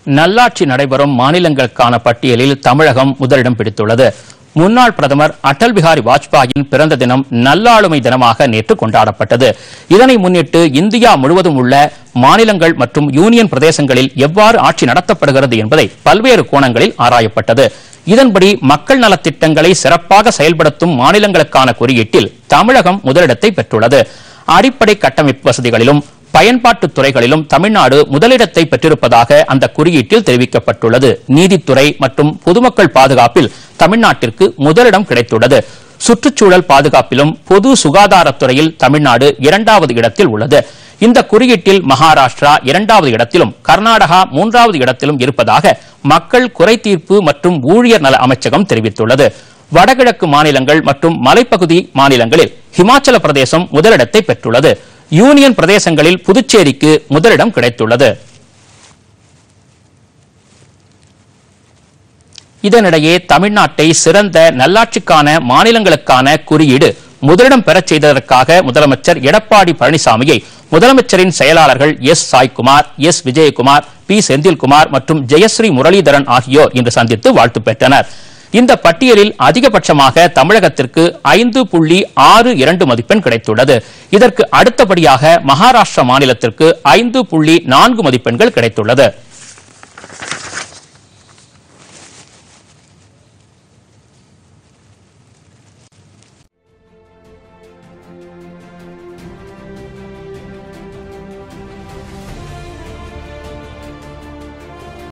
நல்லாட்சி நடைபெறும் மாநிலங்களுக்கான பட்டியலில் தமிழகம் முதலிடம் பிடித்துள்ளது முன்னாள் பிரதமர் அடல் பிகாரி வாஜ்பாயின் பிறந்த தினம் நல்லாளுமை தினமாக நேற்று கொண்டாடப்பட்டது இதனை முன்னிட்டு இந்தியா முழுவதும் உள்ள மாநிலங்கள் மற்றும் யூனியன் பிரதேசங்களில் எவ்வாறு ஆட்சி நடத்தப்படுகிறது என்பதை பல்வேறு கோணங்களில் ஆராயப்பட்டது இதன்படி மக்கள் நலத்திட்டங்களை சிறப்பாக செயல்படுத்தும் மாநிலங்களுக்கான குறியீட்டில் தமிழகம் முதலிடத்தை பெற்றுள்ளது அடிப்படை கட்டமைப்பு வசதிகளிலும் பயன்பாட்டு துறைகளிலும் தமிழ்நாடு முதலிடத்தை பெற்றிருப்பதாக அந்த குறியீட்டில் தெரிவிக்கப்பட்டுள்ளது நீதித்துறை மற்றும் பொதுமக்கள் பாதுகாப்பில் தமிழ்நாட்டிற்கு முதலிடம் கிடைத்துள்ளது சுற்றுச்சூழல் பாதுகாப்பிலும் பொது சுகாதாரத்துறையில் தமிழ்நாடு இரண்டாவது இடத்தில் உள்ளது இந்த குறியீட்டில் மகாராஷ்டிரா இரண்டாவது இடத்திலும் கர்நாடகா மூன்றாவது இடத்திலும் இருப்பதாக மக்கள் குறை தீர்ப்பு மற்றும் ஊழியர் நல அமைச்சகம் தெரிவித்துள்ளது வடகிழக்கு மாநிலங்கள் மற்றும் மலைப்பகுதி மாநிலங்களில் ஹிமாச்சல பிரதேசம் முதலிடத்தை பெற்றுள்ளது யூனியன் பிரதேசங்களில் புதுச்சேரிக்கு முதலிடம் கிடைத்துள்ளது இதனிடையே தமிழ்நாட்டை சிறந்த நல்லாட்சிக்கான மாநிலங்களுக்கான குறியீடு முதலிடம் பெறச் செய்ததற்காக முதலமைச்சர் எடப்பாடி பழனிசாமியை முதலமைச்சரின் செயலாளர்கள் S Saikumar S Vijayakumar P Senthilkumar மற்றும் ஜெயஸ்ரீ முரளிதரன் ஆகியோர் இன்று சந்தித்து வாழ்த்து பெற்றனர் இந்த பட்டியலில் அதிகபட்சமாக தமிழகத்திற்கு ஐந்து புள்ளி ஆறு இரண்டு மதிப்பெண் கிடைத்துள்ளது இதற்கு அடுத்தபடியாக மகாராஷ்டிரா மாநிலத்திற்கு ஐந்து புள்ளி நான்கு மதிப்பெண்கள் கிடைத்துள்ளது